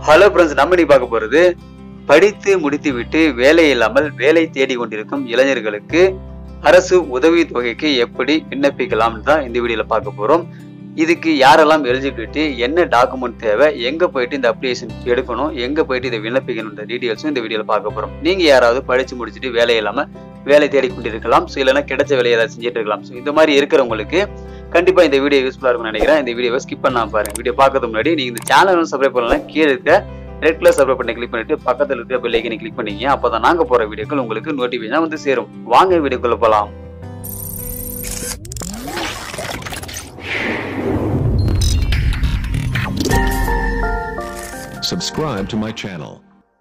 Hello friends நம்ம நீ பார்க்க போறது படித்து முடித்து விட்டு வேலை இல்லாமல் வேலை தேடி கொண்டிருக்கும் இளைஞர்களுக்கு அரசு உதவி தொகைக்கு எப்படி விண்ணப்பிக்கலாம் தான் இந்த வீடியோல பார்க்க போறோம் இதுக்கு யாரெல்லாம் எலிஜிபிலிட்டி என்ன டாக்குமெண்ட் தேவை எங்க போயிட்டு இந்த அப்ளிகேஷன் எடுக்கணும் எங்க போயிட்டு இதை விண்ணப்பிக்கணும் டீடைல்ஸும் இந்த வீடியோல பார்க்க போறோம் நீங்க யாராவது படிச்சு முடிச்சுட்டு வேலை இல்லாம வேலை தேடி கொண்டிருக்கலாம் ஸோ இல்லைன்னா கிடைச்ச வேலையை ஏதாவது செஞ்சுட்டு இருக்கலாம் ஸோ இந்த மாதிரி இருக்கிறவங்களுக்கு கண்டிப்பா இந்த வீடியோ யூஸ்ஃபுல்லா இருக்கும்னு நினைக்கிறேன் இந்த வீடியோவை ஸ்கிப் பண்ணாம பாருங்க வீடியோ பார்க்கறதுக்கு முன்னாடி நீங்க இந்த சேனல் சப்ஸ்கிரைப் பண்ணலாம் கீழே இருக்க ரெட் கலர் சப்ஸ்கிரைப் பண்ணி கிளிக் பண்ணிட்டு பக்கத்துல இருக்க பெல் ஐக்கனை கிளிக் பண்ணீங்க அப்பதான் நாங்க போற வீடியோக்கள் உங்களுக்கு நோட்டிபிகேஷன் வந்து சேரும் வாங்க வீடியோக்குள்ள போலாம் Subscribe to my channel.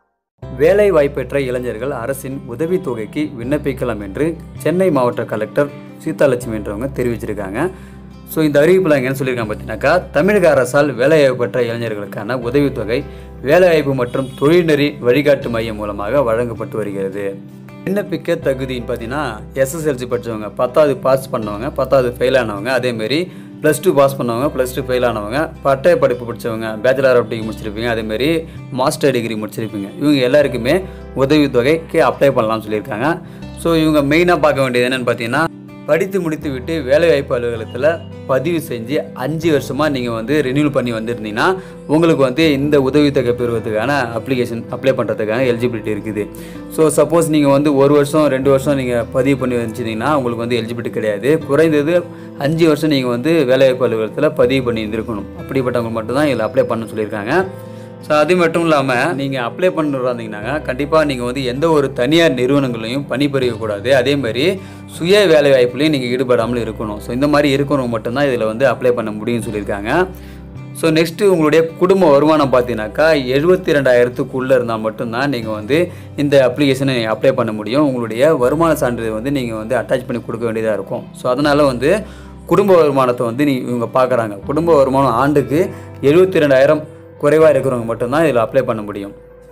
வேலை வாய்ப்பெற்ற இளைஞர்கள் அரசின் உதவித்தொகைக்கு விண்ணப்பிக்கலாம் என்று சென்னை மாவட்ட கலெக்டர் சீதாலட்சுமி என்றவங்க தெரிவிச்சிருக்காங்க ஸோ இந்த அறிவிப்பில் என்னன்னு சொல்லியிருக்காங்க பார்த்தீங்கன்னாக்கா தமிழக அரசால் வேலைவாய்ப்பு பெற்ற இளைஞர்களுக்கான உதவித்தொகை வேலைவாய்ப்பு மற்றும் தொழில்நெறி வழிகாட்டு மையம் மூலமாக வழங்கப்பட்டு வருகிறது விண்ணப்பிக்க தகுதின்னு பார்த்தீங்கன்னா எஸ்எஸ்எல்சி படித்தவங்க பத்தாவது பாஸ் பண்ணவங்க பத்தாவது ஃபெயில் ஆனவங்க அதேமாரி ப்ளஸ் டூ பாஸ் பண்ணவங்க ப்ளஸ் டூ ஃபெயில் ஆனவங்க பட்டய படிப்பு படித்தவங்க பேச்சுலர் ஆஃப் டிகிரி முடிச்சிருப்பீங்க அதேமாரி மாஸ்டர் டிகிரி முடிச்சிருப்பீங்க இவங்க எல்லாருக்குமே உதவித்தொகைக்கு அப்ளை பண்ணலாம்னு சொல்லியிருக்காங்க ஸோ இவங்க மெயினாக பார்க்க வேண்டியது என்னென்னு பார்த்தீங்கன்னா படித்து முடித்து விட்டு வேலைவாய்ப்பு அலுவலகத்தில் பதிவு செஞ்சு அஞ்சு வருஷமாக நீங்கள் வந்து ரினியூல் பண்ணி வந்திருந்தீங்கன்னா உங்களுக்கு வந்து இந்த உதவித்தொகை பெறுவதற்கான அப்ளிகேஷன் அப்ளை பண்ணுறதுக்கான எலிஜிபிலிட்டி இருக்குது ஸோ சப்போஸ் நீங்கள் வந்து ஒரு வருஷம் ரெண்டு வருஷம் நீங்கள் பதிவு பண்ணி வச்சிருந்தீங்கன்னா உங்களுக்கு வந்து எலிஜிபிலிட்டி கிடையாது குறைந்தது அஞ்சு வருஷம் நீங்கள் வந்து வேலைவாய்ப்பு அலுவலகத்தில் பதிவு பண்ணி இருந்திருக்கணும் அப்படிப்பட்டவங்க மட்டும்தான் இதில் அப்ளை பண்ண சொல்லியிருக்காங்க ஸோ அது மட்டும் இல்லாமல் நீங்கள் அப்ளை பண்ணுறதா இருந்தீங்கன்னா கண்டிப்பாக நீங்கள் வந்து எந்த ஒரு தனியார் நிறுவனங்களையும் பணிபுரியக்கூடாது அதே மாதிரி சுய வேலை வாய்ப்புலையும் நீங்கள் ஈடுபடாமல் இருக்கணும் ஸோ இந்த மாதிரி இருக்கிறவங்க மட்டும்தான் இதில் வந்து அப்ளை பண்ண முடியும்னு சொல்லியிருக்காங்க ஸோ நெக்ஸ்ட்டு உங்களுடைய குடும்ப வருமானம் பார்த்தீங்கன்னாக்கா எழுபத்தி ரெண்டாயிரத்துக்குள்ளே இருந்தால் மட்டும்தான் நீங்கள் வந்து இந்த அப்ளிகேஷனை அப்ளை பண்ண முடியும் உங்களுடைய வருமான சான்றிதழ் வந்து நீங்கள் வந்து அட்டாச் பண்ணி கொடுக்க வேண்டியதாக இருக்கும் ஸோ அதனால் வந்து குடும்ப வருமானத்தை வந்து நீ இவங்க பார்க்குறாங்க குடும்ப வருமானம் ஆண்டுக்கு எழுபத்தி ரெண்டாயிரம் குறைவாக இருக்கிறவங்க மட்டும்தான் இதில் அப்ளை பண்ண முடியும்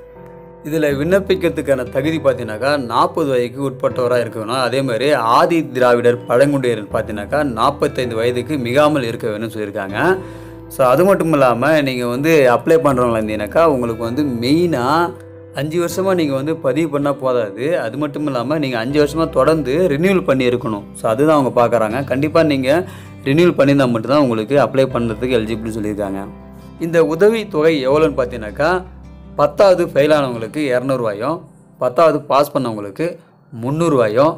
இதில் விண்ணப்பிக்கிறதுக்கான தகுதி பார்த்தீங்கன்னாக்கா நாற்பது வயதுக்கு உட்பட்டவராக இருக்கணும் அதே மாதிரி ஆதி திராவிடர் பழங்குடியினர் பார்த்தீங்கன்னாக்கா நாற்பத்தைந்து வயதுக்கு மிகாமல் இருக்க வேணும்னு சொல்லியிருக்காங்க ஸோ அது மட்டும் இல்லாமல் நீங்கள் வந்து அப்ளை பண்ணுறவங்களா இருந்தீங்கன்னாக்கா உங்களுக்கு வந்து மெயினாக அஞ்சு வருஷமாக நீங்கள் வந்து பதிவு பண்ணால் போதாது அது மட்டும் இல்லாமல் நீங்கள் அஞ்சு வருஷமாக தொடர்ந்து ரினியூல் பண்ணி இருக்கணும் ஸோ அதுதான் அவங்க பார்க்குறாங்க கண்டிப்பாக நீங்கள் ரினியூல் பண்ணியிருந்தால் மட்டும்தான் உங்களுக்கு அப்ளை பண்ணுறதுக்கு எலிஜிபிள் சொல்லியிருக்காங்க இந்த உதவி தொகை எவ்வளோன்னு பார்த்தீங்கன்னாக்கா பத்தாவது ஃபெயில் ஆனவங்களுக்கு இரநூறுவாயும் பத்தாவது பாஸ் பண்ணவங்களுக்கு முந்நூறுவாயும்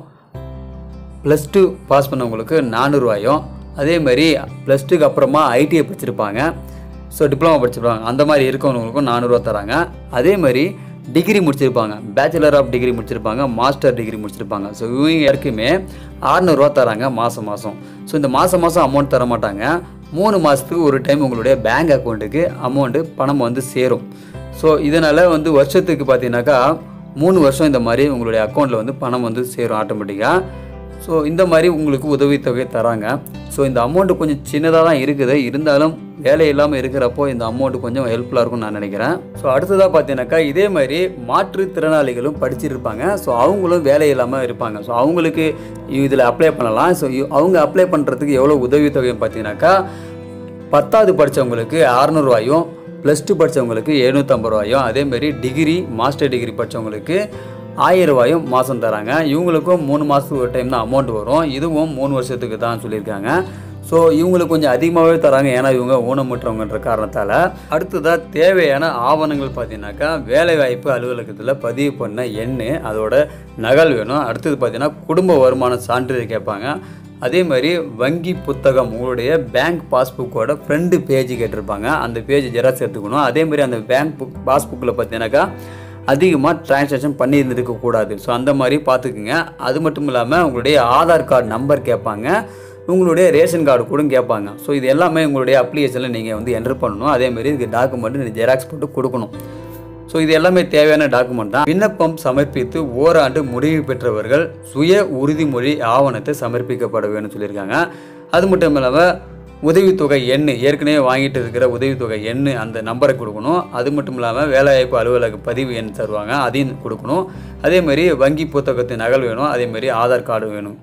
ப்ளஸ் டூ பாஸ் பண்ணவங்களுக்கு நானூறுவாயும் அதே மாதிரி ப்ளஸ் டூக்கு அப்புறமா ஐடிஐ படிச்சிருப்பாங்க ஸோ டிப்ளமா படிச்சிருப்பாங்க அந்த மாதிரி இருக்கவங்களுக்கும் நானூறுரூவா தராங்க அதே மாதிரி டிகிரி முடிச்சிருப்பாங்க பேச்சுலர் ஆஃப் டிகிரி முடிச்சிருப்பாங்க மாஸ்டர் டிகிரி முடிச்சிருப்பாங்க ஸோ இவங்க யாருக்குமே அறநூறுவா தராங்க மாதம் மாதம் ஸோ இந்த மாதம் மாதம் அமௌண்ட் தர மாட்டாங்க மூணு மாதத்துக்கு ஒரு டைம் உங்களுடைய பேங்க் அக்கௌண்ட்டுக்கு அமௌண்ட்டு பணம் வந்து சேரும் ஸோ இதனால் வந்து வருஷத்துக்கு பார்த்தீங்கன்னாக்கா மூணு வருஷம் இந்த மாதிரி உங்களுடைய அக்கௌண்ட்டில் வந்து பணம் வந்து சேரும் ஆட்டோமேட்டிக்காக ஸோ இந்த மாதிரி உங்களுக்கு உதவித்தொகை தராங்க ஸோ இந்த அமௌண்ட்டு கொஞ்சம் சின்னதாக தான் இருக்குது இருந்தாலும் வேலை இல்லாமல் இருக்கிறப்போ இந்த அமௌண்ட்டு கொஞ்சம் ஹெல்ப்ஃபுல்லாக இருக்கும்னு நான் நினைக்கிறேன் ஸோ அடுத்ததாக பார்த்தீங்கன்னாக்கா இதே மாதிரி மாற்றுத்திறனாளிகளும் படிச்சிருப்பாங்க ஸோ அவங்களும் வேலை இல்லாமல் இருப்பாங்க ஸோ அவங்களுக்கு இதில் அப்ளை பண்ணலாம் ஸோ அவங்க அப்ளை பண்ணுறதுக்கு எவ்வளோ உதவித்தொகைன்னு பார்த்தீங்கன்னாக்கா பத்தாவது படித்தவங்களுக்கு அறநூறுவாயும் ப்ளஸ் டூ படித்தவங்களுக்கு எழுநூற்றம்பது ரூபாயும் அதேமாரி டிகிரி மாஸ்டர் டிகிரி படித்தவங்களுக்கு ஆயிரம் ரூபாயும் மாதம் தராங்க இவங்களுக்கும் மூணு மாதத்துக்கு ஒரு டைம் தான் அமௌண்ட் வரும் இதுவும் மூணு வருஷத்துக்கு தான் சொல்லியிருக்காங்க ஸோ இவங்களுக்கு கொஞ்சம் அதிகமாகவே தராங்க ஏன்னா இவங்க ஊனமுற்றவங்கன்ற காரணத்தால் அடுத்ததாக தேவையான ஆவணங்கள் பார்த்தீங்கன்னாக்கா வேலைவாய்ப்பு அலுவலகத்தில் பதிவு பண்ண எண் அதோட நகல் வேணும் அடுத்தது பார்த்தீங்கன்னா குடும்ப வருமான சான்றிதழ் கேட்பாங்க அதே மாதிரி வங்கி புத்தகம் உங்களுடைய பேங்க் பாஸ்புக்கோட ஃப்ரண்ட் பேஜ் கேட்டிருப்பாங்க அந்த பேஜ் ஜெராக்ஸ் எடுத்துக்கணும் அதே மாதிரி அந்த பேங்க் புக் பாஸ்புக்கில் பார்த்தீங்கன்னாக்கா அதிகமாக டிரான்சாக்ஷன் பண்ணியிருந்துருக்க கூடாது ஸோ அந்த மாதிரி பார்த்துக்குங்க அது மட்டும் இல்லாமல் உங்களுடைய ஆதார் கார்டு நம்பர் கேட்பாங்க உங்களுடைய ரேஷன் கார்டு கூட கேட்பாங்க ஸோ இது எல்லாமே உங்களுடைய அப்ளிகேஷனில் நீங்கள் வந்து என்டர் பண்ணணும் அதேமாரி இதுக்கு டாக்குமெண்ட் நீங்கள் ஜெராக்ஸ் போட்டு கொடுக்கணும் ஸோ இது எல்லாமே தேவையான டாக்குமெண்ட் தான் விண்ணப்பம் சமர்ப்பித்து ஓராண்டு முடிவு பெற்றவர்கள் சுய உறுதிமொழி ஆவணத்தை சமர்ப்பிக்கப்பட வேணும்னு சொல்லியிருக்காங்க அது மட்டும் இல்லாமல் உதவித்தொகை எண் ஏற்கனவே வாங்கிட்டு இருக்கிற உதவித்தொகை எண் அந்த நம்பரை கொடுக்கணும் அது மட்டும் இல்லாமல் வேலைவாய்ப்பு அலுவலக பதிவு எண் தருவாங்க அதையும் கொடுக்கணும் அதே மாதிரி வங்கி புத்தகத்தின் நகல் வேணும் அதே மாதிரி ஆதார் கார்டு வேணும்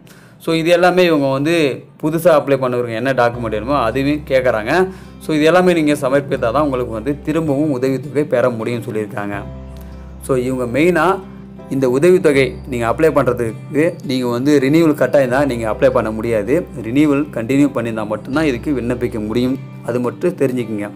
ஸோ இது எல்லாமே இவங்க வந்து புதுசாக அப்ளை பண்ணுறவங்க என்ன டாக்குமெண்ட் வேணுமோ அதுவே கேட்குறாங்க ஸோ இது எல்லாமே நீங்கள் சமர்ப்பித்தா தான் உங்களுக்கு வந்து திரும்பவும் உதவித்தொகை பெற முடியும்னு சொல்லியிருக்காங்க ஸோ இவங்க மெயினாக இந்த உதவித்தொகை நீங்கள் அப்ளை பண்ணுறதுக்கு நீங்கள் வந்து ரினியூவல் கட்டாயம் தான் நீங்கள் அப்ளை பண்ண முடியாது ரினியூவல் கண்டினியூ பண்ணியிருந்தால் மட்டும்தான் இதுக்கு விண்ணப்பிக்க முடியும் அது மட்டும் தெரிஞ்சுக்குங்க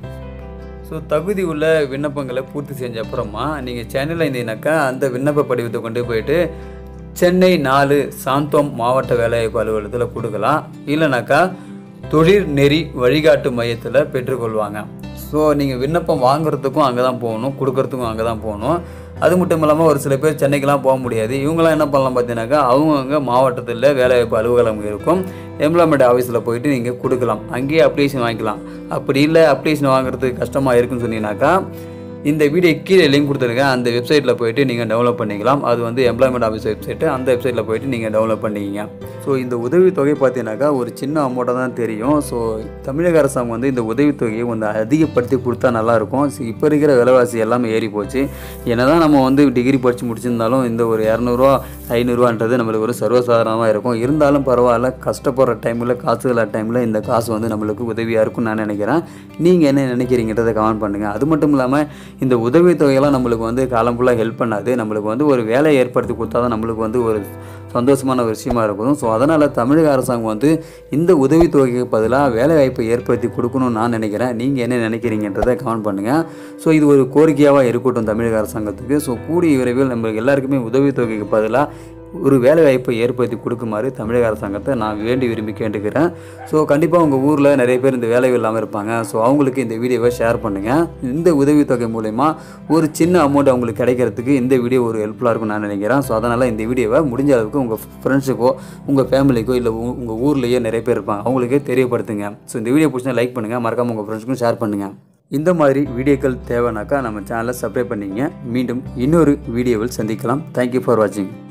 ஸோ தகுதி உள்ள விண்ணப்பங்களை பூர்த்தி செஞ்ச அப்புறமா நீங்கள் சென்னையில் இருந்தீங்கன்னாக்கா அந்த விண்ணப்ப படிவத்தை கொண்டு போயிட்டு சென்னை நாலு சாந்தோம் மாவட்ட வேலைவாய்ப்பு அலுவலகத்தில் கொடுக்கலாம் இல்லைனாக்கா தொழில் நெறி வழிகாட்டு மையத்தில் பெற்றுக்கொள்வாங்க ஸோ நீங்கள் விண்ணப்பம் வாங்குறதுக்கும் அங்கே தான் போகணும் கொடுக்கறதுக்கும் அங்கே தான் போகணும் அது மட்டும் இல்லாமல் ஒரு சில பேர் சென்னைக்கெலாம் போக முடியாது இவங்களாம் என்ன பண்ணலாம் பார்த்தீங்கன்னாக்கா அவங்கவுங்க மாவட்டத்தில் வேலைவாய்ப்பு அலுவலகம் இருக்கும் எம்ப்ளாய்மெண்ட் ஆஃபீஸில் போயிட்டு நீங்கள் கொடுக்கலாம் அங்கேயே அப்ளிகேஷன் வாங்கிக்கலாம் அப்படி இல்லை அப்ளிகேஷன் வாங்குறதுக்கு கஷ்டமாக இருக்குன்னு சொன்னீங்கன்னாக்கா இந்த வீடியோ கீழே லிங்க் கொடுத்துருக்கேன் அந்த வெப்சைட்டில் போயிட்டு நீங்கள் டவுன்லோட் பண்ணிக்கலாம் அது வந்து எம்ப்ளாய்மெண்ட் ஆஃபீஸ் வெப்சைட்டு அந்த வெப்சைட்டில் போயிட்டு நீங்கள் டவுன்லோட் பண்ணிக்கிங்க ஸோ இந்த உதவித்தொகை பார்த்தீங்கன்னாக்கா ஒரு சின்ன அமௌண்ட்டாக தான் தெரியும் ஸோ தமிழக அரசாங்கம் வந்து இந்த உதவித்தொகையை கொஞ்சம் அதிகப்படுத்தி கொடுத்தா நல்லாயிருக்கும் ஸோ இப்போ இருக்கிற விலைவாசி எல்லாமே ஏறி போச்சு என்னதான் நம்ம வந்து டிகிரி படித்து முடிச்சிருந்தாலும் இந்த ஒரு இரநூறுவா ஐநூறுரூவான்றது நம்மளுக்கு ஒரு சர்வசாதாரணமாக இருக்கும் இருந்தாலும் பரவாயில்ல கஷ்டப்படுற டைமில் காசு இல்லாத டைமில் இந்த காசு வந்து நம்மளுக்கு உதவியாக இருக்கும்னு நான் நினைக்கிறேன் நீங்கள் என்ன நினைக்கிறீங்கன்றதை கமெண்ட் பண்ணுங்கள் அது மட்டும் இல்லாமல் இந்த உதவித்தொகையெல்லாம் நம்மளுக்கு வந்து காலம் ஃபுல்லாக ஹெல்ப் பண்ணாது நம்மளுக்கு வந்து ஒரு வேலை ஏற்படுத்தி கொடுத்தா தான் நம்மளுக்கு வந்து ஒரு சந்தோஷமான ஒரு விஷயமா இருக்கும் ஸோ அதனால் தமிழக அரசாங்கம் வந்து இந்த உதவித்தொகைக்கு பதிலாக வேலை வாய்ப்பை ஏற்படுத்தி கொடுக்கணும்னு நான் நினைக்கிறேன் நீங்கள் என்ன நினைக்கிறீங்கன்றதை கமெண்ட் பண்ணுங்கள் ஸோ இது ஒரு கோரிக்கையாக இருக்கட்டும் தமிழக அரசாங்கத்துக்கு ஸோ கூடிய விரைவில் நம்ம எல்லாருக்குமே உதவித்தொகைக்கு பதிலாக ஒரு வேலை வாய்ப்பை ஏற்படுத்தி கொடுக்குமாறு தமிழக அரசாங்கத்தை நான் வேண்டி விரும்பி கேட்டுக்கிறேன் ஸோ கண்டிப்பாக உங்கள் ஊரில் நிறைய பேர் இந்த வேலை இல்லாமல் இருப்பாங்க ஸோ அவங்களுக்கு இந்த வீடியோவை ஷேர் பண்ணுங்கள் இந்த உதவித்தொகை மூலயமா ஒரு சின்ன அமௌண்ட் அவங்களுக்கு கிடைக்கிறதுக்கு இந்த வீடியோ ஒரு ஹெல்ப்ஃபுல்லாக இருக்கும்னு நான் நினைக்கிறேன் ஸோ அதனால் இந்த வீடியோவை முடிஞ்ச அளவுக்கு உங்கள் ஃப்ரெண்ட்ஸுக்கோ உங்கள் ஃபேமிலிக்கோ இல்லை உங்கள் ஊர்லேயே நிறைய பேர் இருப்பாங்க அவங்களுக்கே தெரியப்படுத்துங்க ஸோ இந்த வீடியோ பிடிச்சா லைக் பண்ணுங்கள் மறக்காமல் உங்கள் ஃப்ரெண்ட்ஸுக்கும் ஷேர் பண்ணுங்கள் இந்த மாதிரி வீடியோக்கள் தேவைனாக்கா நம்ம சேனலை சப்ஸ்கிரைப் பண்ணிங்க மீண்டும் இன்னொரு வீடியோவில் சந்திக்கலாம் தேங்க்யூ ஃபார் வாட்சிங்